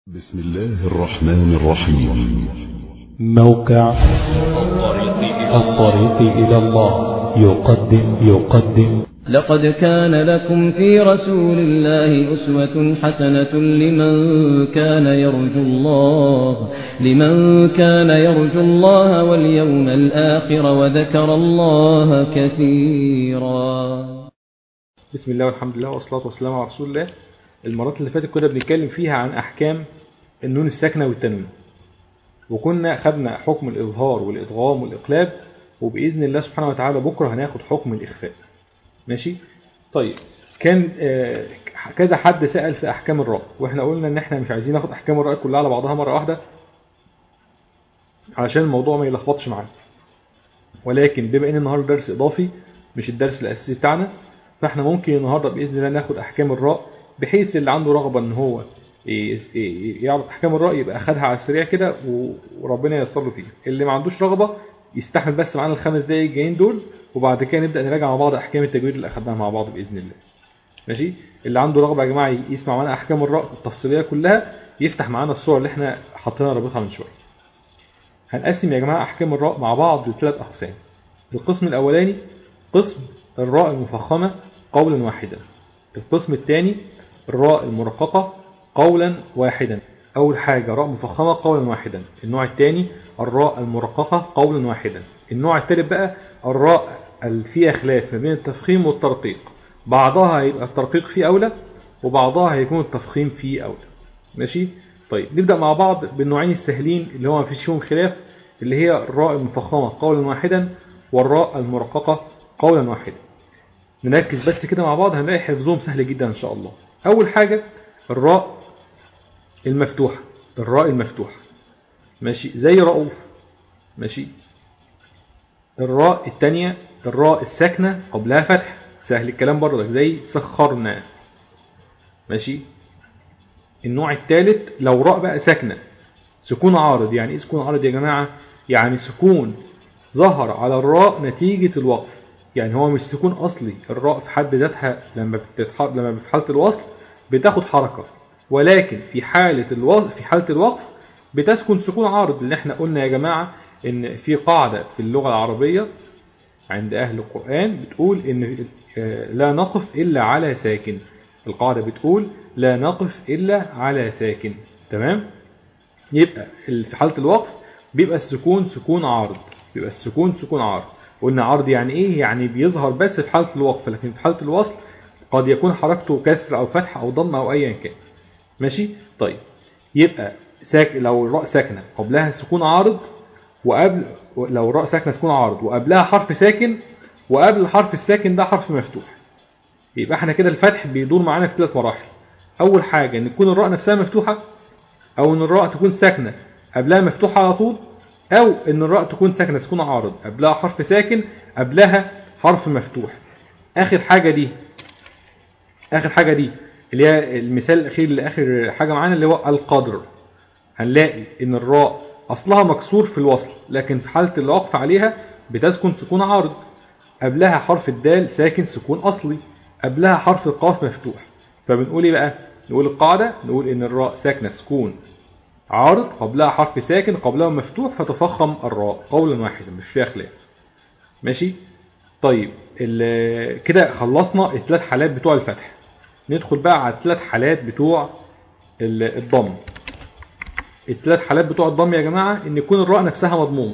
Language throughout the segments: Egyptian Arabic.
بسم الله الرحمن الرحيم موقع الطريق إلى الله يقدم يقدم لقد كان لكم في رسول الله أسوة حسنة لمن كان يرجو الله لمن كان يرجو الله واليوم الآخر وذكر الله كثيرا بسم الله والحمد لله والصلاة والسلام على رسول الله المرات اللي فاتت كنا بنتكلم فيها عن أحكام النون الساكنة والتنوين وكنا خدنا حكم الإظهار والإدغام والإقلاب وبإذن الله سبحانه وتعالى بكرة هناخد حكم الإخفاء ماشي طيب كان آه، كذا حد سأل في أحكام الراء وإحنا قلنا إن إحنا مش عايزين ناخد أحكام الراء كلها على بعضها مرة واحدة علشان الموضوع ما يلخبطش معانا ولكن بما ان النهارده درس اضافي مش الدرس الاساسي بتاعنا فاحنا ممكن النهارده باذن الله ناخد احكام الراء بحيث اللي عنده رغبه ان هو ي- ي- يعرف احكام الراء يبقى اخدها على السريع كده و- وربنا ييسر له فيها اللي ما عندوش رغبه يستحمل بس معانا الخمس دقايق الجايين دول وبعد كده نبدا نراجع مع بعض احكام التجويد اللي اخدناها مع بعض باذن الله ماشي اللي عنده رغبه يا جماعه يسمع معانا احكام الراء التفصيليه كلها يفتح معانا الصور اللي احنا حاطينها رابطها من شويه هنقسم يا جماعه احكام الراء مع بعض لثلاث اقسام القسم الاولاني قسم الراء المفخمه قولا واحدا القسم الثاني الراء المرققه قولا واحدا اول حاجه راء مفخمه قولا واحدا النوع الثاني الراء المرققه قولا واحدا النوع الثالث بقى الراء اللي فيها خلاف ما بين التفخيم والترقيق بعضها هيبقى الترقيق فيه اولى وبعضها هيكون التفخيم فيه اولى ماشي طيب نبدا مع بعض بالنوعين السهلين اللي هو ما فيش فيهم خلاف اللي هي الراء المفخمه قولا واحدا والراء المرققه قولا واحدا نركز بس كده مع بعض هنلاقي حفظهم سهل جدا ان شاء الله اول حاجه الراء المفتوحه الراء المفتوحه ماشي زي رؤوف ماشي الراء الثانيه الراء الساكنه قبلها فتح سهل الكلام برضك زي سخرنا ماشي النوع الثالث لو راء بقى ساكنه سكون عارض يعني ايه سكون عارض يا جماعه يعني سكون ظهر على الراء نتيجه الوقف يعني هو مش سكون اصلي الراء في حد ذاتها لما بتتح... لما في حاله الوصل بتاخد حركه ولكن في حاله الوصل في حاله الوقف بتسكن سكون عارض اللي احنا قلنا يا جماعه ان في قاعده في اللغه العربيه عند اهل القران بتقول ان آه، لا نقف الا على ساكن القاعده بتقول لا نقف الا على ساكن تمام يبقى ال- في حاله الوقف بيبقى السكون سكون عارض بيبقى السكون سكون عارض قلنا عرض يعني ايه يعني بيظهر بس في حاله الوقف لكن في حاله الوصل قد يكون حركته كسر او فتح او ضم او ايا كان ماشي طيب يبقى ساك لو الراء ساكنه قبلها سكون عارض وقبل لو الراء ساكنه سكون عارض وقبلها حرف ساكن وقبل الحرف الساكن ده حرف مفتوح يبقى احنا كده الفتح بيدور معانا في ثلاث مراحل اول حاجه ان تكون الراء نفسها مفتوحه او ان الراء تكون ساكنه قبلها مفتوحه على طول او ان الراء تكون ساكنه سكون عارض قبلها حرف ساكن قبلها حرف مفتوح اخر حاجه دي اخر حاجه دي اللي هي المثال الاخير اللي اخر حاجه معانا اللي هو القدر هنلاقي ان الراء اصلها مكسور في الوصل لكن في حاله الوقف عليها بتسكن سكون عارض قبلها حرف الدال ساكن سكون اصلي قبلها حرف القاف مفتوح فبنقول ايه بقى نقول القاعده نقول ان الراء ساكنه سكون عارض قبلها حرف ساكن قبلها مفتوح فتفخم الراء قولا واحدا مش فيها خلاف ماشي طيب ال- كده خلصنا الثلاث حالات بتوع الفتح ندخل بقى على الثلاث حالات بتوع ال- الضم الثلاث حالات بتوع الضم يا جماعه ان يكون الراء نفسها مضموم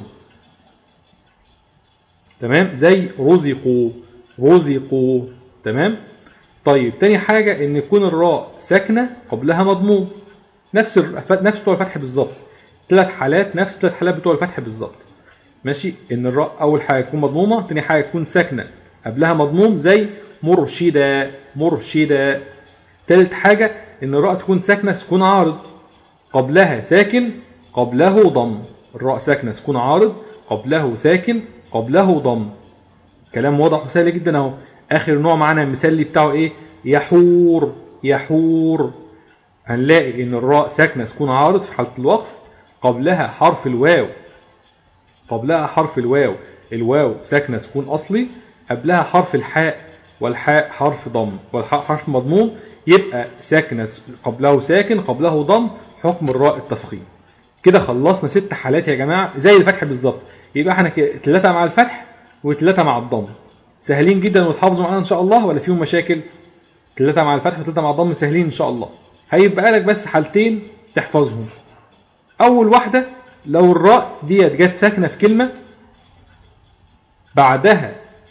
تمام زي رزقوا رزقوا تمام طيب تاني حاجه ان يكون الراء ساكنه قبلها مضموم نفس الر- نفس بتوع الفتح بالظبط ثلاث حالات نفس ثلاث حالات بتوع الفتح بالظبط ماشي ان الراء اول حاجه تكون مضمومه تاني حاجه تكون ساكنه قبلها مضموم زي مرشدا مرشدا تالت حاجه ان الراء تكون ساكنه سكون عارض قبلها ساكن قبله ضم الراء ساكنه سكون عارض قبله ساكن قبله ضم كلام واضح وسهل جدا اهو اخر نوع معانا المثال اللي بتاعه ايه يحور يحور هنلاقي ان الراء ساكنه سكون عارض في حاله الوقف قبلها حرف الواو قبلها حرف الواو الواو ساكنه سكون اصلي قبلها حرف الحاء والحاء حرف ضم والحاء حرف مضموم يبقى ساكنه س- قبله ساكن قبله ضم حكم الراء التفخيم كده خلصنا ست حالات يا جماعه زي الفتح بالظبط يبقى احنا ثلاثه مع الفتح وثلاثه مع الضم سهلين جدا وتحافظوا معانا ان شاء الله ولا فيهم مشاكل ثلاثه مع الفتح وثلاثه مع الضم سهلين ان شاء الله هيبقى لك بس حالتين تحفظهم اول واحده لو الراء ديت جت ساكنه في كلمه بعدها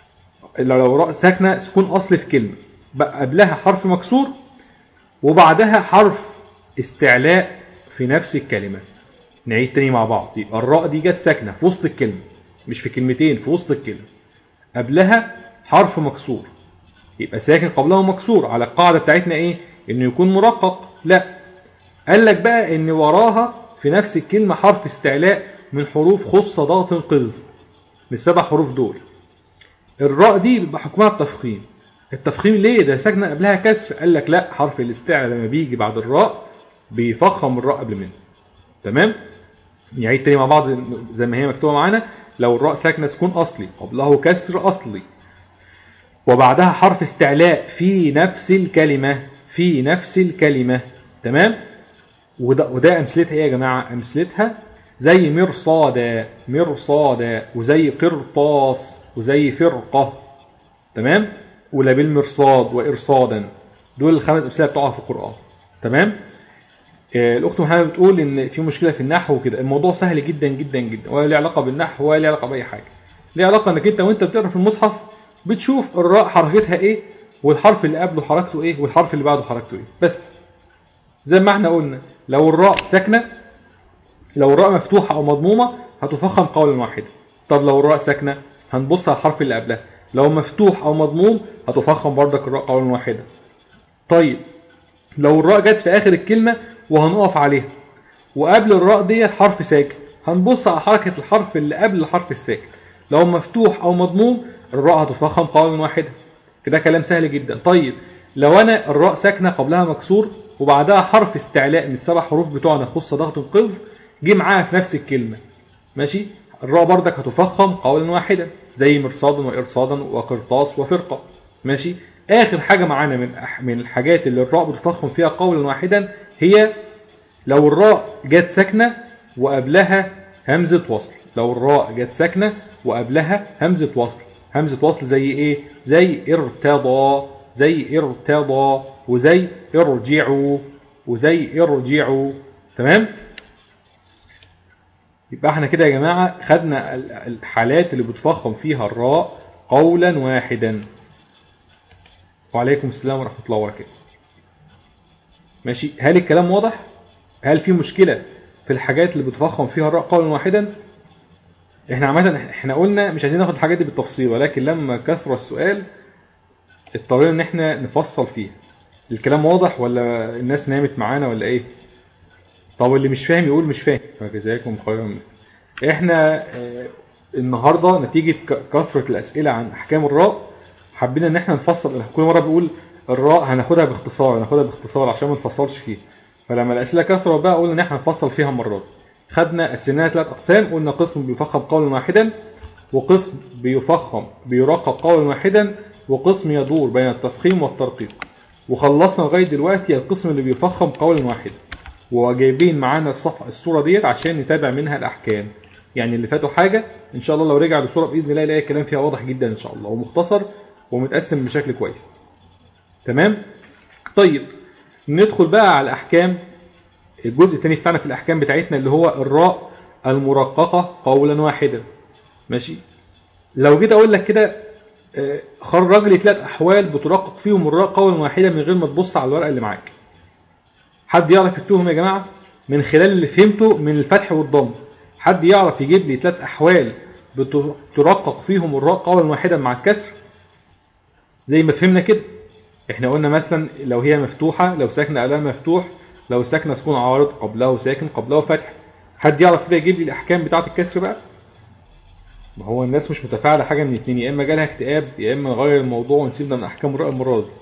لو راء ساكنه سكون اصلي في كلمه بقى قبلها حرف مكسور وبعدها حرف استعلاء في نفس الكلمه نعيد تاني مع بعض يبقى الراء دي جت ساكنه في وسط الكلمه مش في كلمتين في وسط الكلمه قبلها حرف مكسور يبقى ساكن قبله مكسور على القاعده بتاعتنا ايه انه يكون مرقق لا قال لك بقى ان وراها في نفس الكلمه حرف استعلاء من حروف خص ضغط قذ من السبع حروف دول الراء دي بيبقى حكمها التفخيم التفخيم ليه ده ساكنه قبلها كسر قال لك لا حرف الاستعلاء لما بيجي بعد الراء بيفخم الراء قبل منه تمام نعيد تاني مع بعض زي ما هي مكتوبه معانا لو الراء ساكنه سكون اصلي قبله كسر اصلي وبعدها حرف استعلاء في نفس الكلمه في نفس الكلمه تمام وده وده امثلتها ايه يا جماعه امثلتها زي مرصادا مرصادا وزي قرطاس وزي فرقه تمام ولا بالمرصاد وارصادا دول الخمس امثله بتوعها في القران تمام آه، الاخت محمد بتقول ان في مشكله في النحو وكده الموضوع سهل جدا جدا جدا ولا له علاقه بالنحو ولا له علاقه باي حاجه ليه علاقه انك انت وانت بتقرا في المصحف بتشوف الراء حركتها ايه والحرف اللي قبله حركته ايه والحرف اللي بعده حركته ايه بس زي ما احنا قلنا لو الراء ساكنه لو الراء مفتوحه او مضمومه هتفخم قولا واحدا طب لو الراء ساكنه هنبص على الحرف اللي قبلها لو مفتوح او مضموم هتفخم بردك الراء قولا واحدا طيب لو الراء جت في اخر الكلمه وهنقف عليها وقبل الراء ديت حرف ساكن هنبص على حركه الحرف اللي قبل الحرف الساكن لو مفتوح او مضموم الراء هتفخم قولا واحدا كده كلام سهل جدا طيب لو انا الراء ساكنه قبلها مكسور وبعدها حرف استعلاء من السبع حروف بتوعنا خص ضغط قذ جه معاها في نفس الكلمه ماشي الراء بردك هتفخم قولا واحدا زي مرصادا وارصادا وقرطاس وفرقه ماشي اخر حاجه معانا من أح- من الحاجات اللي الراء بتفخم فيها قولا واحدا هي لو الراء جت ساكنه وقبلها همزه وصل لو الراء جت ساكنه وقبلها همزه وصل همزه وصل زي ايه زي ارتضى زي ارتضى وزي ارجعوا وزي ارجعوا تمام يبقى احنا كده يا جماعه خدنا ال- الحالات اللي بتفخم فيها الراء قولا واحدا وعليكم السلام ورحمه الله وبركاته ماشي هل الكلام واضح هل في مشكله في الحاجات اللي بتفخم فيها الراء قولا واحدا احنا عامه احنا قلنا مش عايزين ناخد الحاجات دي بالتفصيل ولكن لما كثر السؤال اضطرينا ان احنا نفصل فيه الكلام واضح ولا الناس نامت معانا ولا ايه طب اللي مش فاهم يقول مش فاهم فجزاكم خيرا مثل احنا آه، النهارده نتيجه ك- كثره الاسئله عن احكام الراء حبينا ان احنا نفصل كل مره بنقول الراء هناخدها باختصار هناخدها باختصار عشان ما نفصلش فيها فلما الاسئله كثرت بقى قلنا ان احنا نفصل فيها مرات خدنا قسمناها ثلاث اقسام قلنا قسم بيفخم قولا واحدا وقسم بيفخم بيرقق قولا واحدا وقسم يدور بين التفخيم والترقيق وخلصنا لغايه دلوقتي القسم اللي بيفخم قولا واحدا وجايبين معانا الصفحه الصوره ديت عشان نتابع منها الاحكام يعني اللي فاتوا حاجه ان شاء الله لو رجع للصوره باذن الله يلاقي الكلام فيها واضح جدا ان شاء الله ومختصر ومتقسم بشكل كويس تمام طيب ندخل بقى على الاحكام الجزء الثاني بتاعنا في الاحكام بتاعتنا اللي هو الراء المرققه قولا واحدا ماشي لو جيت اقول لك كده آه، خرج لي ثلاث احوال بترقق فيهم الراء قولا واحدا من غير ما تبص على الورقه اللي معاك حد يعرف يكتبهم يا جماعه من خلال اللي فهمته من الفتح والضم حد يعرف يجيب لي ثلاث احوال بترقق فيهم الراء قولا واحدا مع الكسر زي ما فهمنا كده احنا قلنا مثلا لو هي مفتوحه لو ساكنه قبلها مفتوح لو ساكنه سكون عارض قبله ساكن قبله فتح حد يعرف كده يجيب لي الاحكام بتاعه الكسر بقى ما هو الناس مش متفاعله حاجه من اتنين يا اما جالها اكتئاب يا اما نغير الموضوع ونسيبنا من احكام الراء المره دي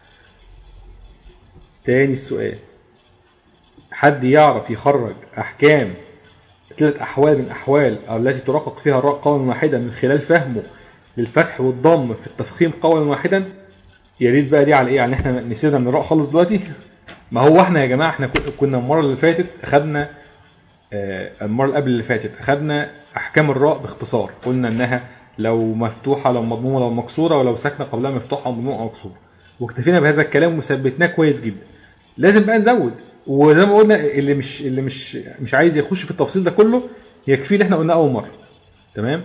تاني السؤال حد يعرف يخرج احكام ثلاث احوال من احوال او التي ترقق فيها الراء قولا واحدا من خلال فهمه للفتح والضم في التفخيم قولا واحدا يا ريت بقى دي على ايه يعني احنا نسيبنا من الراء خالص دلوقتي ما هو احنا يا جماعه احنا كن- كنا المره اللي فاتت اخدنا آه، المره اللي قبل اللي فاتت اخدنا احكام الراء باختصار قلنا انها لو مفتوحه لو مضمومه لو مكسوره ولو ساكنه قبلها مفتوحه او مضمومه او مكسوره واكتفينا بهذا الكلام وثبتناه كويس جدا لازم بقى نزود وزي ما قلنا اللي مش اللي مش مش عايز يخش في التفصيل ده كله يكفي اللي احنا قلناه اول مره تمام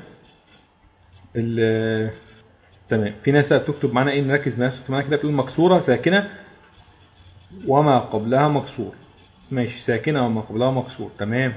ال- تمام في ناس بقى بتكتب معانا ايه نركز ناس بتكتب معانا كده بتقول مكسوره ساكنه وما قبلها مكسور ماشي ساكنه وما قبلها مكسور تمام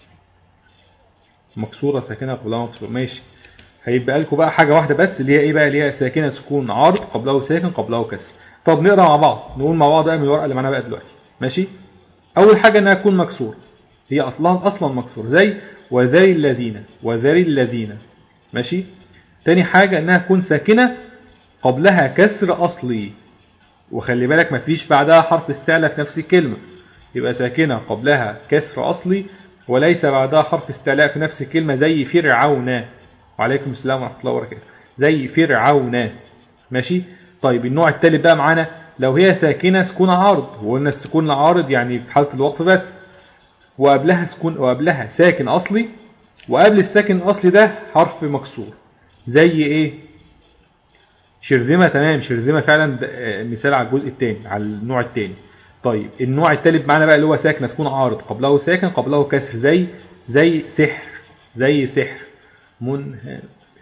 مكسوره ساكنه قبلها مكسور ماشي هيبقى لكم بقى حاجه واحده بس اللي هي ايه بقى اللي هي ساكنه سكون عارض قبله ساكن قبله كسر طب نقرا مع بعض نقول مع بعض بقى من الورقه اللي معانا بقى دلوقتي ماشي اول حاجه انها تكون مكسور هي اصلها اصلا مكسور زي وذري الذين وذري الذين ماشي تاني حاجه انها تكون ساكنه قبلها كسر اصلي وخلي بالك مفيش بعدها حرف استعلاء في نفس الكلمه يبقى ساكنه قبلها كسر اصلي وليس بعدها حرف استعلاء في نفس الكلمه زي فرعون وعليكم السلام ورحمه الله وبركاته زي فرعون ماشي طيب النوع التالت بقى معانا لو هي ساكنه سكون عارض وقلنا السكون العارض يعني في حاله الوقف بس وقبلها سكون وقبلها ساكن اصلي وقبل الساكن الاصلي ده حرف مكسور زي ايه شرذمه تمام شرذمه فعلا ده، آه، مثال على الجزء الثاني على النوع الثاني طيب النوع الثالث معانا بقى اللي هو ساكن سكون عارض قبله ساكن قبله كسر زي زي سحر زي سحر منهمر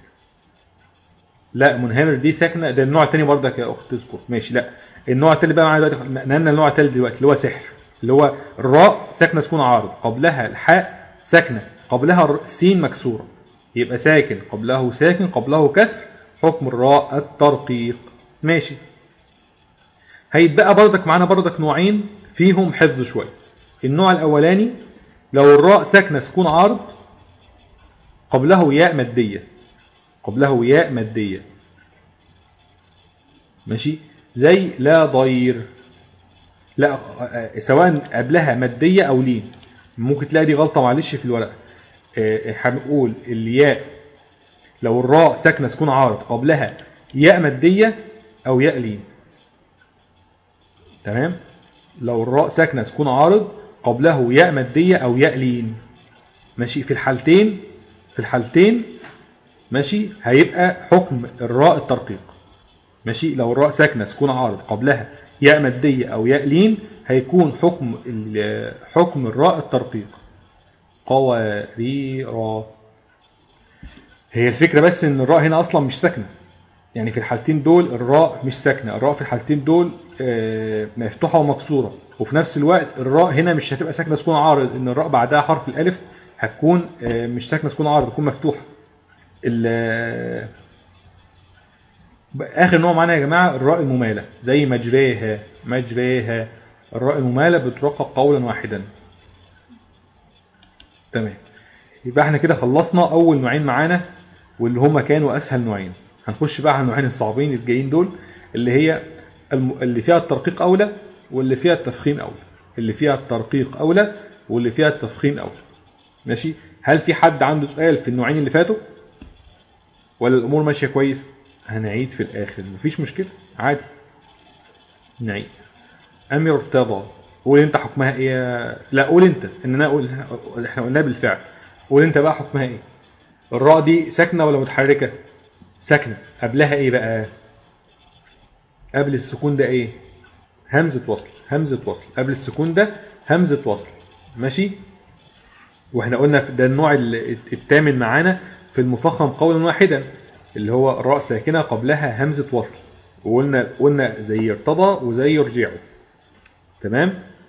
لا منهمر دي ساكنه ده النوع الثاني برضك يا اخت تذكر ماشي لا النوع الثالث بقى معانا دلوقتي نقلنا النوع الثالث دلوقتي اللي هو سحر اللي هو الراء ساكنه سكون عارض قبلها الحاء ساكنه قبلها الر- السين مكسوره يبقى ساكن قبله ساكن قبله كسر حكم الراء الترقيق ماشي هيتبقى برضك معانا برضك نوعين فيهم حفظ شويه النوع الاولاني لو الراء ساكنه سكون عارض قبله ياء ماديه قبله ياء ماديه ماشي زي لا ضير لا آه، آه، سواء قبلها ماديه او لين ممكن تلاقي دي غلطه معلش في الورقه آه، آه، هنقول الياء لو الراء ساكنه سكون عارض قبلها ياء ماديه او ياء لين تمام لو الراء ساكنه سكون عارض قبله ياء ماديه او ياء لين ماشي في الحالتين في الحالتين ماشي هيبقى حكم الراء الترقيق ماشي لو الراء ساكنه سكون عارض قبلها ياء ماديه او ياء لين هيكون حكم ال- حكم الراء الترقيق قواريرا هي الفكره بس ان الراء هنا اصلا مش ساكنه يعني في الحالتين دول الراء مش ساكنه الراء في الحالتين دول آه، مفتوحه ومكسوره وفي نفس الوقت الراء هنا مش هتبقى ساكنه سكون عارض ان الراء بعدها حرف الالف هتكون آه، مش ساكنه سكون عارض هتكون مفتوحه ال- اخر نوع معانا يا جماعه الراء المماله زي مجريها مجريها الراء المماله بترقق قولا واحدا تمام يبقى احنا كده خلصنا اول نوعين معانا واللي هما كانوا اسهل نوعين هنخش بقى على النوعين الصعبين الجايين دول اللي هي الم... اللي فيها الترقيق اولى واللي فيها التفخيم اولى اللي فيها الترقيق اولى واللي فيها التفخيم اولى ماشي هل في حد عنده سؤال في النوعين اللي فاتوا ولا الامور ماشيه كويس هنعيد في الاخر مفيش مشكله عادي نعيد امر ارتضى قول انت حكمها ايه لا قول انت ان انا اقول احنا قلناها بالفعل قول انت بقى حكمها ايه الراء دي ساكنه ولا متحركه ساكنه قبلها ايه بقى قبل السكون ده ايه همزه وصل همزه وصل قبل السكون ده همزه وصل ماشي واحنا قلنا في- ده النوع ال- الثامن معانا في المفخم قولا واحدا اللي هو الراء ساكنه قبلها همزه وصل وقلنا قلنا زي ارتضى وزي يرجعوا تمام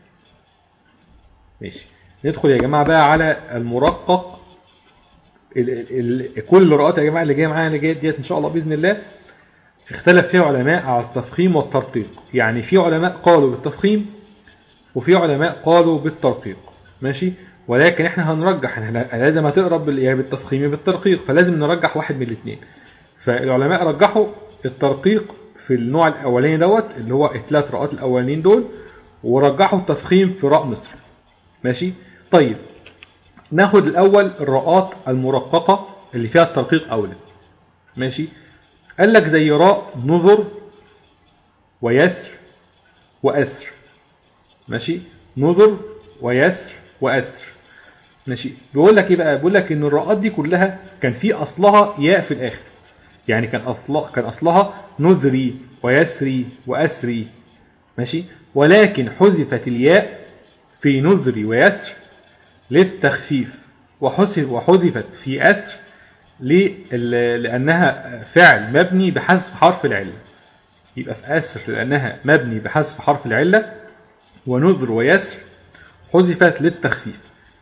ماشي ندخل يا جماعه بقى على المرقق ال ال ال كل الرؤات يا جماعه اللي جايه معانا اللي جايه ديت ان شاء الله باذن الله اختلف فيها علماء على التفخيم والترقيق يعني في علماء قالوا بالتفخيم وفي علماء قالوا بالترقيق ماشي ولكن احنا هنرجح احنا لازم هتقرب بال- يا بالتفخيم يا بالترقيق فلازم نرجح واحد من الاثنين فالعلماء رجحوا الترقيق في النوع الاولاني دوت اللي هو الثلاث رؤات الاولانيين دول ورجحوا التفخيم في راء مصر ماشي طيب ناخد الاول الراءات المرققه اللي فيها الترقيق اولى ماشي قال لك زي راء نذر ويسر واسر ماشي نذر ويسر واسر ماشي بيقول لك ايه بقى بيقول لك ان الراءات دي كلها كان في اصلها ياء في الاخر يعني كان اصلها كان اصلها نذري ويسري واسري ماشي ولكن حذفت الياء في نذري ويسر للتخفيف وحذف وحذفت في اسر لل- لانها فعل مبني بحذف حرف العله يبقى في اسر لانها مبني بحذف حرف العله ونذر ويسر حذفت للتخفيف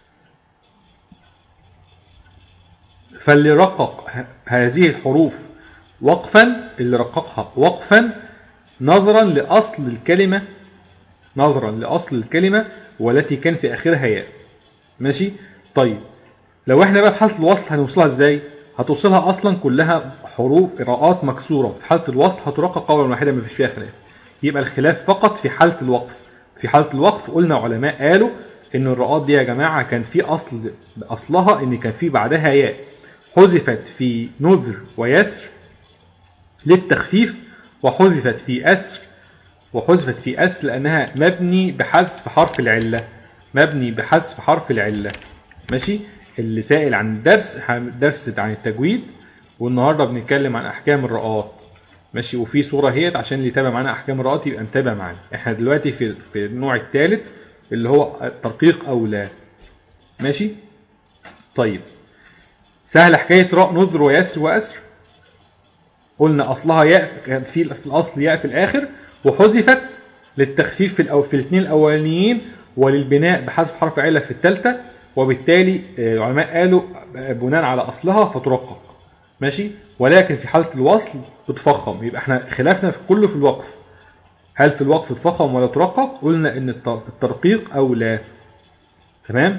فاللي رقق ه- هذه الحروف وقفا اللي رققها وقفا نظرا لأصل الكلمة نظرا لأصل الكلمة والتي كان في آخرها ياء ماشي طيب لو احنا بقى في حالة الوصل هنوصلها ازاي هتوصلها اصلا كلها حروف قراءات مكسورة في حالة الوصل هترقق قولا واحدا ما فيش فيها خلاف يبقى الخلاف فقط في حالة الوقف في حالة الوقف قلنا علماء قالوا ان الراءات دي يا جماعة كان في اصل اصلها ان كان في بعدها ياء حذفت في نذر ويسر للتخفيف وحذفت في أسر وحذفت في أسر لأنها مبني بحذف حرف العلة مبني بحذف حرف العلة ماشي اللي سائل عن الدرس درس عن التجويد والنهارده بنتكلم عن أحكام الرقات ماشي وفي صورة هيت عشان اللي يتابع معانا أحكام الرقات يبقى متابع معانا احنا دلوقتي في في النوع الثالث اللي هو الترقيق أو لا ماشي طيب سهل حكاية راء نذر ويسر وأسر قلنا اصلها ياء كان في في الاصل ياء في الاخر وحذفت للتخفيف في الأو في الاثنين الاولانيين وللبناء بحذف حرف عله في الثالثه وبالتالي آه، العلماء قالوا آه، بناء على اصلها فترقق ماشي ولكن في حاله الوصل بتفخم يبقى احنا خلافنا في كله في الوقف هل في الوقف تفخم ولا ترقق قلنا ان الت- الترقيق او لا تمام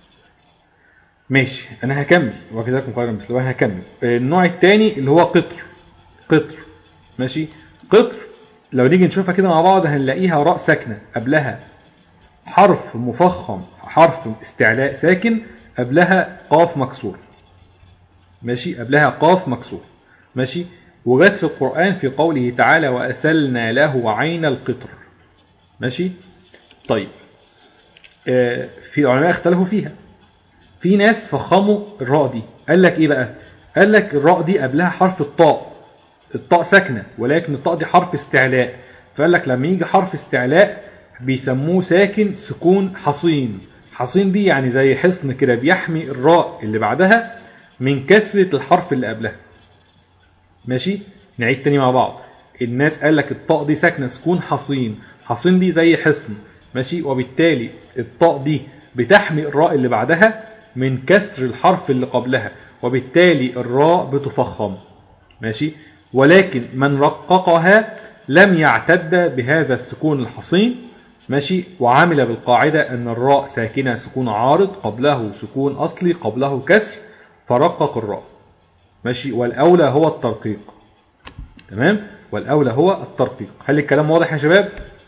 ماشي انا هكمل وكذلك مقارنه بس انا هكمل النوع الثاني اللي هو قطر قطر ماشي قطر لو نيجي نشوفها كده مع بعض هنلاقيها راء ساكنه قبلها حرف مفخم حرف استعلاء ساكن قبلها قاف مكسور ماشي قبلها قاف مكسور ماشي وجت في القرآن في قوله تعالى وأسلنا له عين القطر ماشي طيب آه في علماء اختلفوا فيها في ناس فخموا الراء دي قال لك ايه بقى قال لك الراء دي قبلها حرف الطاء الطاء ساكنه ولكن الطاء دي حرف استعلاء فقال لك لما يجي حرف استعلاء بيسموه ساكن سكون حصين حصين دي يعني زي حصن كده بيحمي الراء اللي بعدها من كسرة الحرف اللي قبلها ماشي نعيد تاني مع بعض الناس قال لك الطاء دي ساكنه سكون حصين حصين دي زي حصن ماشي وبالتالي الطاء دي بتحمي الراء اللي بعدها من كسر الحرف اللي قبلها وبالتالي الراء بتفخم ماشي ولكن من رققها لم يعتد بهذا السكون الحصين ماشي وعمل بالقاعدة أن الراء ساكنة سكون عارض قبله سكون أصلي قبله كسر فرقق الراء ماشي والأولى هو الترقيق تمام والأولى هو الترقيق هل الكلام واضح يا شباب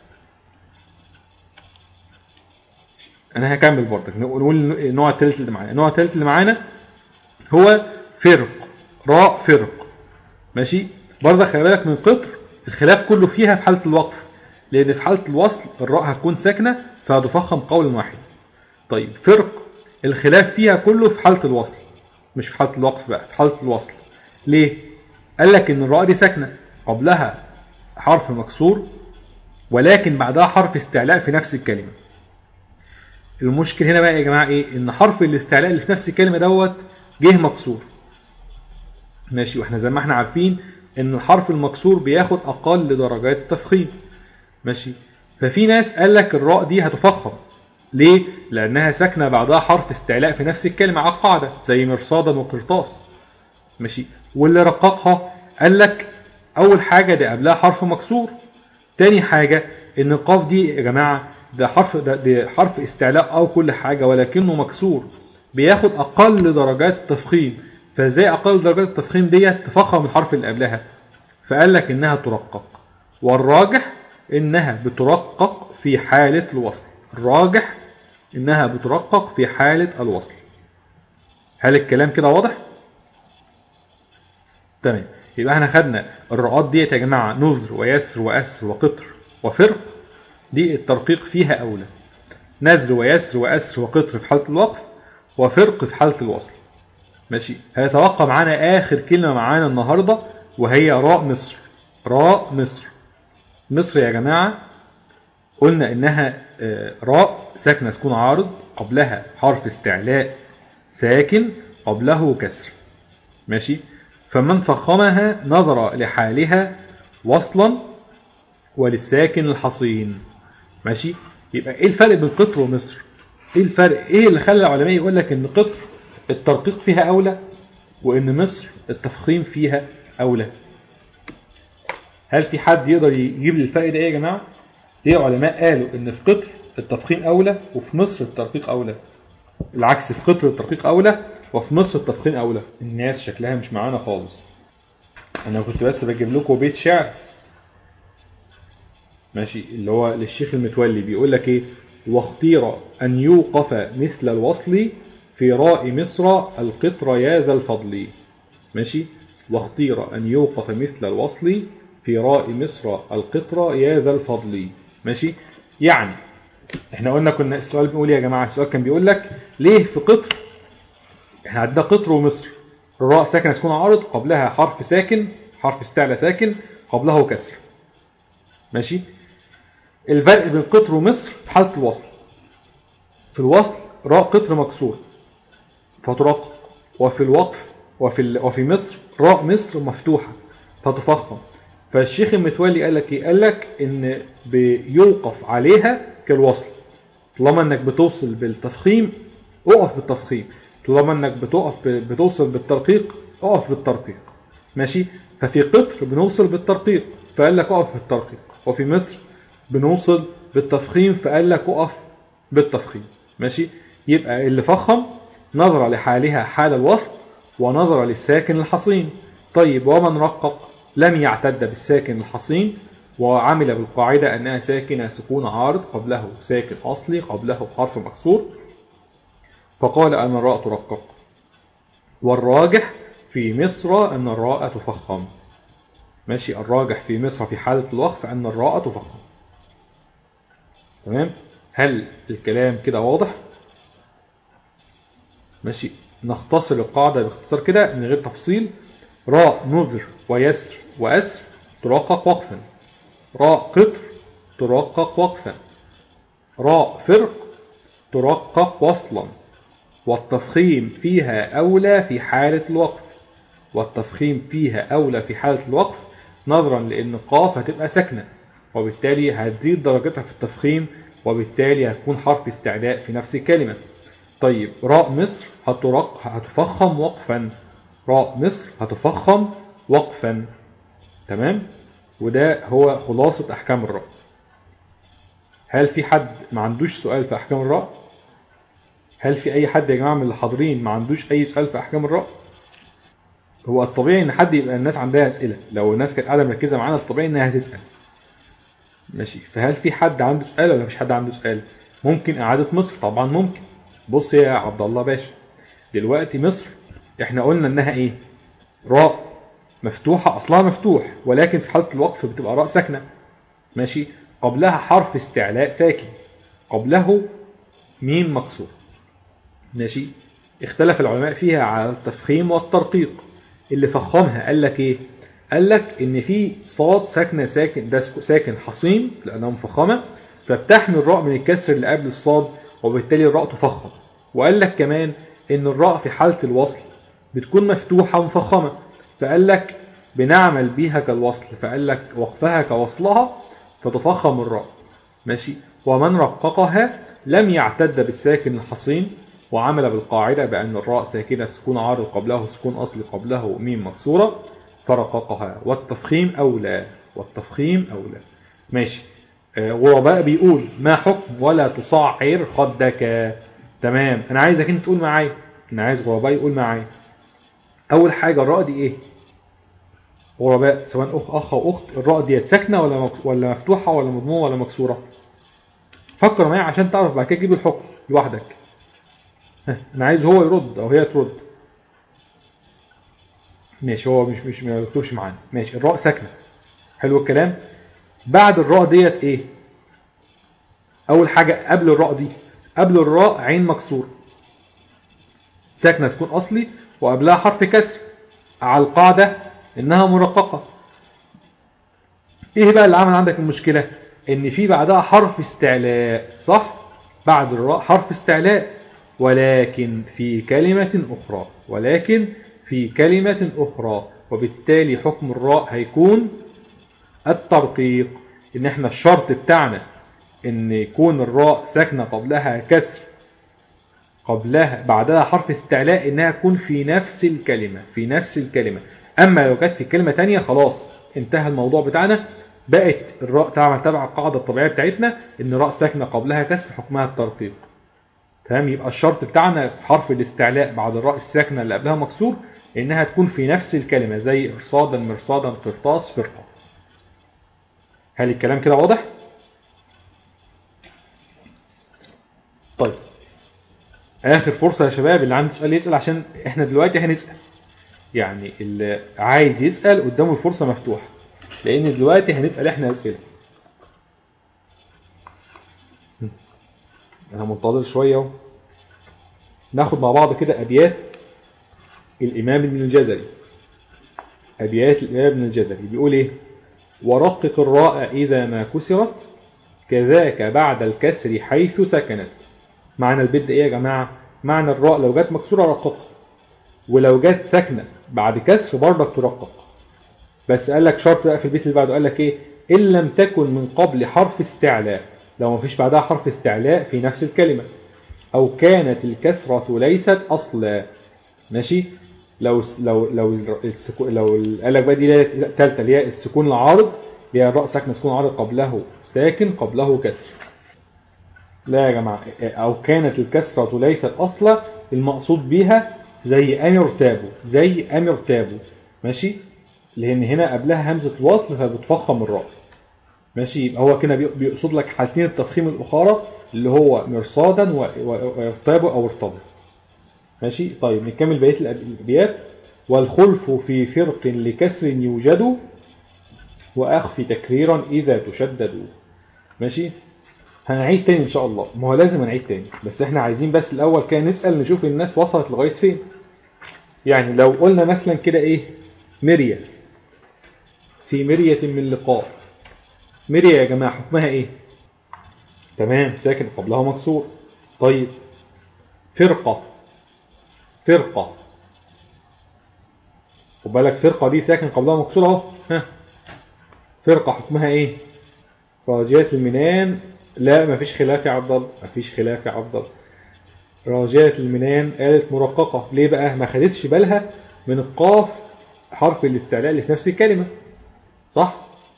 أنا هكمل برضك نقول النوع الثالث اللي معانا النوع الثالث اللي معانا هو فرق راء فرق ماشي برضه خلي بالك من قطر الخلاف كله فيها في حالة الوقف لأن في حالة الوصل الراء هتكون ساكنة فهتفخم قولا واحد طيب فرق الخلاف فيها كله في حالة الوصل مش في حالة الوقف بقى في حالة الوصل ليه؟ قال لك إن الراء دي ساكنة قبلها حرف مكسور ولكن بعدها حرف استعلاء في نفس الكلمة المشكل هنا بقى يا جماعة إيه؟ إن حرف الاستعلاء اللي في نفس الكلمة دوت جه مكسور ماشي واحنا زي ما احنا عارفين ان الحرف المكسور بياخد اقل درجات التفخيم ماشي ففي ناس قال لك الراء دي هتفخم ليه لانها ساكنه بعدها حرف استعلاء في نفس الكلمه على القاعده زي مرصادا وقرطاس ماشي واللي رققها قال لك اول حاجه ده قبلها حرف مكسور تاني حاجه ان القاف دي يا جماعه ده حرف ده, ده حرف استعلاء او كل حاجه ولكنه مكسور بياخد اقل درجات التفخيم فازاي اقل درجات التفخيم ديت تفخم الحرف اللي قبلها فقال لك انها ترقق والراجح انها بترقق في حاله الوصل الراجح انها بترقق في حاله الوصل هل الكلام كده واضح تمام يبقى احنا خدنا الرقات ديت يا جماعه نذر ويسر واسر وقطر وفرق دي الترقيق فيها أولى نزر ويسر وأسر وقطر في حالة الوقف وفرق في حالة الوصل ماشي هيتوقع معانا آخر كلمة معانا النهاردة وهي راء مصر راء مصر مصر يا جماعة قلنا إنها آه، راء ساكنة تكون عارض قبلها حرف استعلاء ساكن قبله كسر ماشي فمن فخمها نظر لحالها وصلا وللساكن الحصين ماشي يبقى ايه الفرق بين قطر ومصر ايه الفرق ايه اللي خلى العلماء يقول لك ان قطر الترقيق فيها اولى وان مصر التفخيم فيها اولى هل في حد يقدر يجيب لي الفرق ده ايه يا جماعه ليه العلماء قالوا ان في قطر التفخيم اولى وفي مصر الترقيق اولى العكس في قطر الترقيق اولى وفي مصر التفخيم اولى الناس شكلها مش معانا خالص انا كنت بس بجيب لكم بيت شعر ماشي اللي هو للشيخ المتولي بيقول لك ايه واختير ان يوقف مثل الوصل في راء مصر القطر يا ذا الفضل ماشي واختير ان يوقف مثل الوصل في راء مصر القطر يا ذا الفضل ماشي يعني احنا قلنا كنا السؤال بيقول إيه يا جماعه السؤال كان بيقول لك ليه في قطر احنا عندنا قطر ومصر الراء ساكنه تكون عارض قبلها حرف ساكن حرف استعلى ساكن قبله كسر ماشي الفرق بين قطر ومصر في حاله الوصل في الوصل راء قطر مكسور فترقق وفي الوقف وفي ال... وفي مصر راء مصر مفتوحه فتفخم فالشيخ المتولي قال لك ايه قال لك ان بيوقف عليها كالوصل طالما انك بتوصل بالتفخيم اقف بالتفخيم طالما انك بتقف ب- بتوصل بالترقيق اقف بالترقيق ماشي ففي قطر بنوصل بالترقيق فقال لك اقف بالترقيق وفي مصر بنوصل بالتفخيم فقال لك اقف بالتفخيم ماشي يبقى اللي فخم نظر لحالها حال الوصل ونظر للساكن الحصين طيب ومن رقق لم يعتد بالساكن الحصين وعمل بالقاعدة أنها ساكنة سكون عارض قبله ساكن أصلي قبله حرف مكسور فقال أن الراء ترقق والراجح في مصر أن الراء تفخم ماشي الراجح في مصر في حالة الوقف أن الراء تفخم تمام هل الكلام كده واضح ماشي نختصر القاعدة باختصار كده من غير تفصيل راء نذر ويسر وأسر ترقق وقفا راء قطر ترقق وقفا راء فرق ترقق وصلا والتفخيم فيها أولى في حالة الوقف والتفخيم فيها أولى في حالة الوقف نظرا لأن قاف هتبقى ساكنة وبالتالي هتزيد درجتها في التفخيم وبالتالي هتكون حرف استعلاء في نفس الكلمة طيب راء مصر هترق هتفخم وقفا راء مصر هتفخم وقفا تمام وده هو خلاصة أحكام الراء هل في حد ما عندوش سؤال في أحكام الراء هل في أي حد يا جماعة من اللي حاضرين ما عندوش أي سؤال في أحكام الراء هو الطبيعي إن حد يبقى الناس عندها أسئلة لو الناس كانت قاعدة مركزة معانا الطبيعي إنها هتسأل ماشي فهل في حد عنده سؤال ولا مفيش حد عنده سؤال ممكن إعادة مصر طبعا ممكن بص يا عبد الله باشا دلوقتي مصر احنا قلنا انها ايه راء مفتوحة اصلها مفتوح ولكن في حالة الوقف بتبقى راء ساكنة ماشي قبلها حرف استعلاء ساكن قبله ميم مكسور ماشي اختلف العلماء فيها على التفخيم والترقيق اللي فخمها قال لك ايه قال لك ان في صاد ساكنه ساكن ده ساكن حصين لانها مفخمه فبتحمي الراء من الكسر اللي قبل الصاد وبالتالي الراء تفخم وقال لك كمان ان الراء في حاله الوصل بتكون مفتوحه ومفخمه فقال لك بنعمل بيها كالوصل فقال لك وقفها كوصلها فتفخم الراء ماشي ومن رققها لم يعتد بالساكن الحصين وعمل بالقاعدة بأن الراء ساكنة سكون عارض قبله سكون أصلي قبله ميم مكسورة فرققها والتفخيم أولى والتفخيم أولى ماشي آه، غرباء بيقول ما حكم ولا تصعر خدك تمام أنا عايزك أنت تقول معايا أنا عايز غرباء يقول معايا أول حاجة الراء دي إيه؟ غرباء سواء أخ أخ أو أخت الراء ديت ساكنة ولا مكس- ولا مفتوحة ولا مضمومة ولا مكسورة؟ فكر معايا عشان تعرف بعد كده تجيب الحكم لوحدك ها، انا عايز هو يرد او هي ترد ماشي هو مش مش ما يكتبش معانا ماشي الراء ساكنه حلو الكلام بعد الراء ديت ايه اول حاجه قبل الراء دي قبل الراء عين مكسور ساكنه سكون اصلي وقبلها حرف كسر على القاعده انها مرققه ايه بقى اللي عمل عندك المشكله ان في بعدها حرف استعلاء صح بعد الراء حرف استعلاء ولكن في كلمه اخرى ولكن في كلمه اخرى وبالتالي حكم الراء هيكون الترقيق ان احنا الشرط بتاعنا ان يكون الراء ساكنه قبلها كسر قبلها بعدها حرف استعلاء انها تكون في نفس الكلمه في نفس الكلمه اما لو كانت في كلمه تانية خلاص انتهى الموضوع بتاعنا بقت الراء طبعا تبع القاعده الطبيعيه بتاعتنا ان راء ساكنه قبلها كسر حكمها الترقيق تمام يبقى الشرط بتاعنا في حرف الاستعلاء بعد الراء الساكنه اللي قبلها مكسور انها تكون في نفس الكلمه زي ارصادا مرصادا قرطاس فرقه هل الكلام كده واضح طيب اخر فرصه يا شباب اللي عنده سؤال يسال عشان احنا دلوقتي هنسال يعني اللي عايز يسال قدامه الفرصه مفتوحه لان دلوقتي هنسال احنا اسئله انا منتظر شويه اهو ناخد مع بعض كده ابيات الامام ابن الجزري ابيات الامام ابن الجزري بيقول ايه ورقق الراء اذا ما كسرت كذاك بعد الكسر حيث سكنت معنى البيت ده ايه يا جماعه معنى الراء لو جت مكسوره رققها ولو جت ساكنه بعد كسر برضك ترقق بس قال لك شرط بقى في البيت اللي بعده قال لك ايه ان لم تكن من قبل حرف استعلاء لو ما فيش بعدها حرف استعلاء في نفس الكلمه او كانت الكسره ليست اصلا ماشي لو لو لو السكو لو قال لك بقى دي الثالثه اللي هي السكون العارض اللي هي الراء ساكنه سكون عارض قبله ساكن قبله كسر لا يا جماعه او كانت الكسره ليست اصلا المقصود بيها زي امر تابو زي امر تابو ماشي لان هنا قبلها همزه وصل فبتفخم الراء ماشي يبقى هو كده بيقصد لك حالتين التفخيم الاخرى اللي هو مرصادا وارتابوا او ارتبوا ماشي طيب نكمل بقيه الابيات والخلف في فرق لكسر يوجد واخفي تكريرا اذا تشدد ماشي هنعيد تاني ان شاء الله ما هو لازم هنعيد تاني بس احنا عايزين بس الاول كده نسال نشوف الناس وصلت لغايه فين يعني لو قلنا مثلا كده ايه مرية في مرية من لقاء مرية يا جماعة حكمها ايه تمام ساكن قبلها مكسور طيب فرقة فرقة خد بالك فرقة دي ساكن قبلها مكسور اهو ها فرقة حكمها ايه راجيات المنان لا مفيش خلاف يا عبد الله مفيش خلاف يا عبد الله راجية المنان قالت مرققة ليه بقى ما خدتش بالها من القاف حرف الاستعلاء اللي في نفس الكلمة صح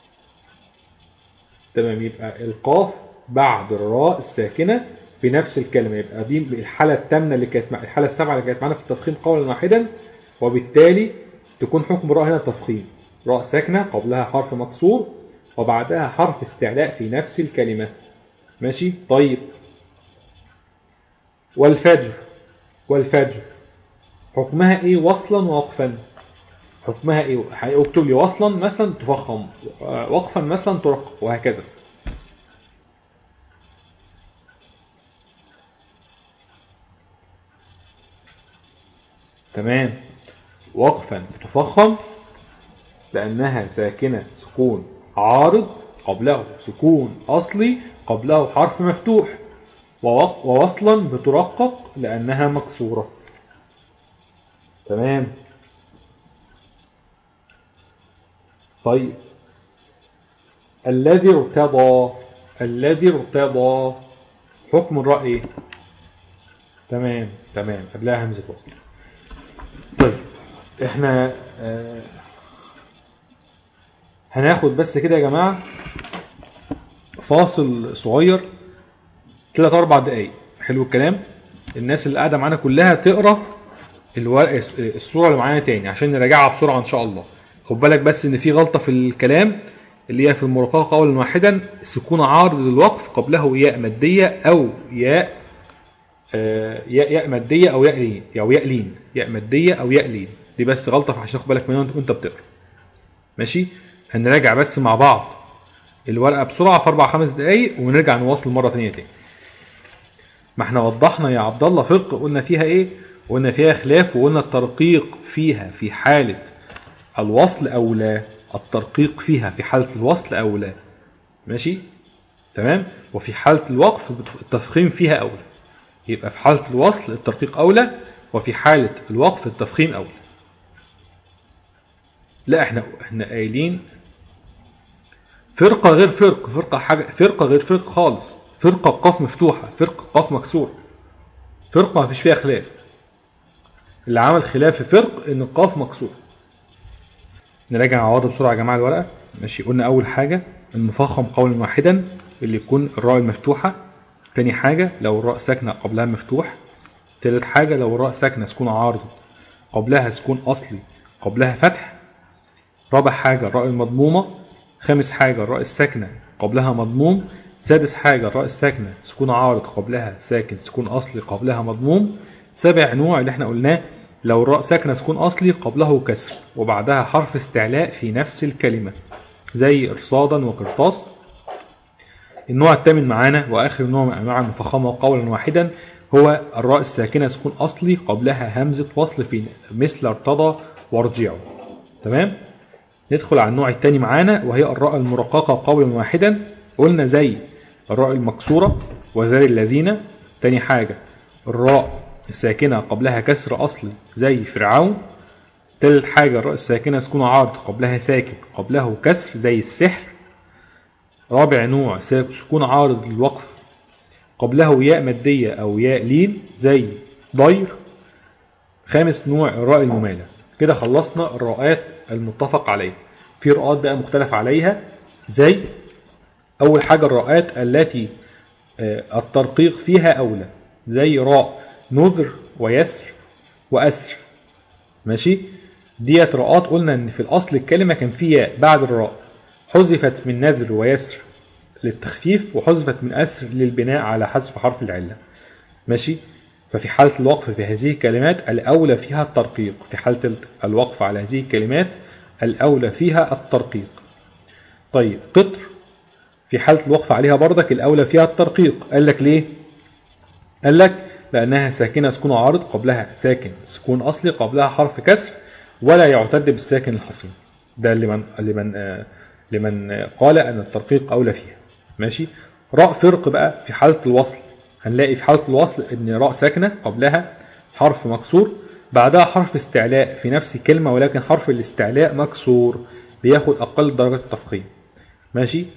تمام يبقى القاف بعد الراء الساكنة في نفس الكلمة يبقى دي الحالة الثامنة اللي كانت الحالة السابعة اللي كانت معانا في التفخيم قولا واحدا وبالتالي تكون حكم الراء هنا تفخيم راء ساكنة قبلها حرف مكسور وبعدها حرف استعلاء في نفس الكلمة ماشي طيب والفجر والفجر حكمها ايه وصلا ووقفا حكمها ايه اكتب لي وصلا مثلا تفخم وقفا مثلا ترقق وهكذا تمام وقفا تفخم لانها ساكنه سكون عارض قبله سكون اصلي قبله حرف مفتوح ووصلا بترقق لانها مكسوره تمام طيب الذي ارتضى الذي ارتضى حكم الرأي تمام تمام قبلها همزة وصل طيب احنا آه هناخد بس كده يا جماعة فاصل صغير ثلاث أربع دقايق حلو الكلام الناس اللي قاعدة معانا كلها تقرا الورق الصورة اللي معانا تاني عشان نراجعها بسرعة إن شاء الله خد بالك بس إن في غلطة في الكلام اللي هي في المرققة قولا واحدا سكون عارض للوقف قبله ياء مادية أو ياء آه ياء ياء مادية أو ياء لين أو ياء لين ياء مادية أو ياء لين دي بس غلطة عشان خد بالك منها وأنت بتقرا ماشي هنراجع بس مع بعض الورقه بسرعه في اربع خمس دقايق ونرجع نواصل مره ثانيه تاني ما احنا وضحنا يا عبد الله فقه قلنا فيها ايه قلنا فيها خلاف وقلنا الترقيق فيها في حاله الوصل او لا الترقيق فيها في حاله الوصل او لا ماشي تمام وفي حاله الوقف التفخيم فيها اولى يبقى في حاله الوصل الترقيق اولى وفي حاله الوقف التفخيم اولى لا احنا احنا قايلين فرقه غير فرقه فرقه حاجه فرقه غير فرقه خالص فرقه قاف مفتوحه فرقه قاف مكسور فرقه ما فيش فيها خلاف اللي عمل خلاف في فرق ان القاف مكسور نراجع مع بعض بسرعه يا جماعه الورقه ماشي قلنا اول حاجه المفخم قولا واحدا اللي يكون الراء المفتوحه تاني حاجه لو الراء ساكنه قبلها مفتوح تالت حاجه لو الراء ساكنه سكون عارض قبلها سكون اصلي قبلها فتح رابع حاجه الراء المضمومه خامس حاجه الراء الساكنه قبلها مضموم سادس حاجه الراء الساكنه سكون عارض قبلها ساكن سكون اصلي قبلها مضموم سابع نوع اللي احنا قلناه لو الراء ساكنه سكون اصلي قبله كسر وبعدها حرف استعلاء في نفس الكلمه زي ارصادا وقرطاس النوع الثامن معانا واخر نوع من انواع المفخمه قولا واحدا هو الراء الساكنه سكون اصلي قبلها همزه وصل في مثل ارتضى وارجعوا تمام ندخل على النوع الثاني معانا وهي الراء المرققه قولا واحدا قلنا زي الراء المكسوره وذر الذين تاني حاجه الراء الساكنه قبلها كسر اصلي زي فرعون تالت حاجه الراء الساكنه سكون عارض قبلها ساكن قبله كسر زي السحر رابع نوع سكون عارض للوقف قبله ياء مادية أو ياء لين زي ضير خامس نوع الراء الممالة كده خلصنا الراءات المتفق عليها في راءات بقى مختلف عليها زي أول حاجة الراءات التي آه، الترقيق فيها أولى زي راء نذر ويسر وأسر ماشي ديت راءات قلنا ان في الاصل الكلمه كان في ياء بعد الراء حذفت من نذر ويسر للتخفيف وحذفت من أسر للبناء على حذف حرف العلة ماشي ففي حالة الوقف في هذه الكلمات الأولى فيها الترقيق في حالة الوقف على هذه الكلمات الأولى فيها الترقيق طيب قطر في حالة الوقف عليها برضك الأولى فيها الترقيق قال لك ليه قال لك لأنها ساكنة سكون عارض قبلها ساكن سكون أصلي قبلها حرف كسر ولا يعتد بالساكن الحصين ده لمن لمن آه لمن قال أن الترقيق أولى فيها ماشي راء فرق بقى في حالة الوصل هنلاقي في حالة الوصل إن راء ساكنة قبلها حرف مكسور بعدها حرف استعلاء في نفس الكلمة ولكن حرف الاستعلاء مكسور بياخد أقل درجة التفخيم ماشي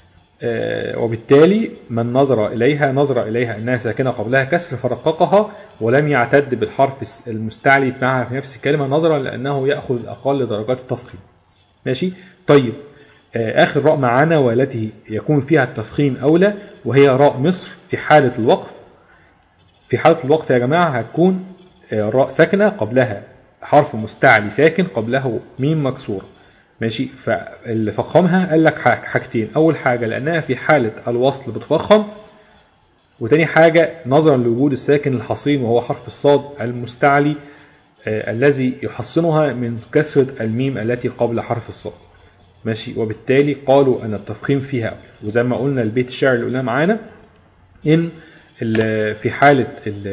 آه وبالتالي من نظر إليها نظر إليها أنها ساكنة قبلها كسر فرققها ولم يعتد بالحرف المستعلي معها في نفس الكلمة نظرا لأنه يأخذ أقل درجات التفخيم ماشي طيب آه آخر راء معانا والتي يكون فيها التفخيم أولى وهي راء مصر في حالة الوقف في حالة الوقف يا جماعة هتكون آه راء ساكنة قبلها حرف مستعلي ساكن قبله ميم مكسورة ماشي فاللي فخمها قال لك حاجتين اول حاجه لانها في حاله الوصل بتفخم وتاني حاجه نظرا لوجود الساكن الحصين وهو حرف الصاد المستعلي آه الذي يحصنها من كسره الميم التي قبل حرف الصاد ماشي وبالتالي قالوا ان التفخيم فيها وزي ما قلنا البيت الشعر اللي قلناه معانا ان في حاله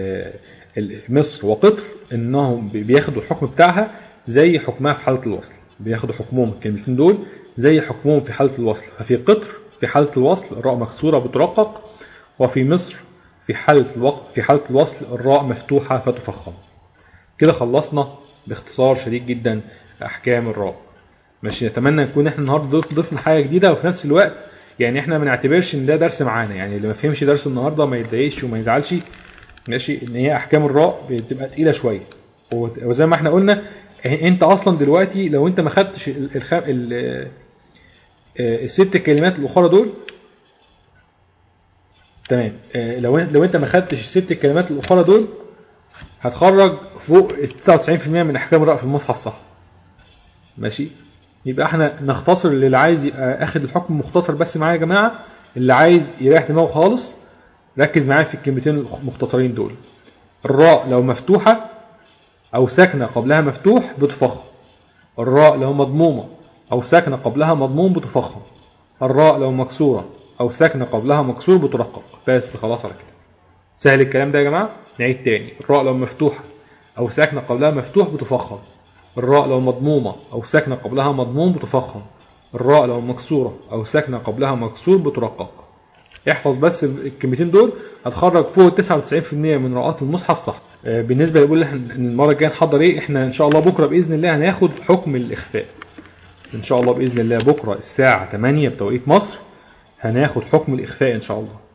مصر وقطر انهم بياخدوا الحكم بتاعها زي حكمها في حاله الوصل بياخدوا حكمهم الكلمتين دول زي حكمهم في حالة الوصل ففي قطر في حالة الوصل الراء مكسورة بترقق وفي مصر في حالة الوقت في حالة الوصل الراء مفتوحة فتفخم كده خلصنا باختصار شديد جدا أحكام الراء ماشي نتمنى نكون احنا النهارده ضفنا حاجة جديدة وفي نفس الوقت يعني احنا ما نعتبرش ان ده درس معانا يعني اللي ما فهمش درس النهارده ما يتضايقش وما يزعلش ماشي ان هي احكام الراء بتبقى تقيله شويه وزي ما احنا قلنا انت اصلا دلوقتي لو انت ما خدتش الخ... ال... الست كلمات الاخرى دول تمام لو لو انت ما خدتش الست كلمات الاخرى دول هتخرج فوق 99% من احكام الراء في المصحف صح ماشي يبقى احنا نختصر اللي عايز يبقى اخد الحكم مختصر بس معايا يا جماعه اللي عايز يريح دماغه خالص ركز معايا في الكلمتين المختصرين دول الراء لو مفتوحه أو ساكنة قبلها مفتوح بتفخم الراء لو مضمومة أو ساكنة قبلها مضموم بتفخم الراء لو مكسورة أو ساكنة قبلها مكسور بترقق بس خلاص على كده سهل الكلام ده يا جماعة نعيد تاني الراء لو مفتوحة أو ساكنة قبلها مفتوح بتفخم الراء لو مضمومة أو ساكنة قبلها مضموم بتفخم الراء لو مكسورة أو ساكنة قبلها مكسور بترقق احفظ بس الكلمتين دول هتخرج فوق 99% من راءات المصحف صح آه، بالنسبه ليقول احنا المره الجايه نحضر ايه احنا ان شاء الله بكره باذن الله هناخد حكم الاخفاء ان شاء الله باذن الله بكره الساعه 8 بتوقيت مصر هناخد حكم الاخفاء ان شاء الله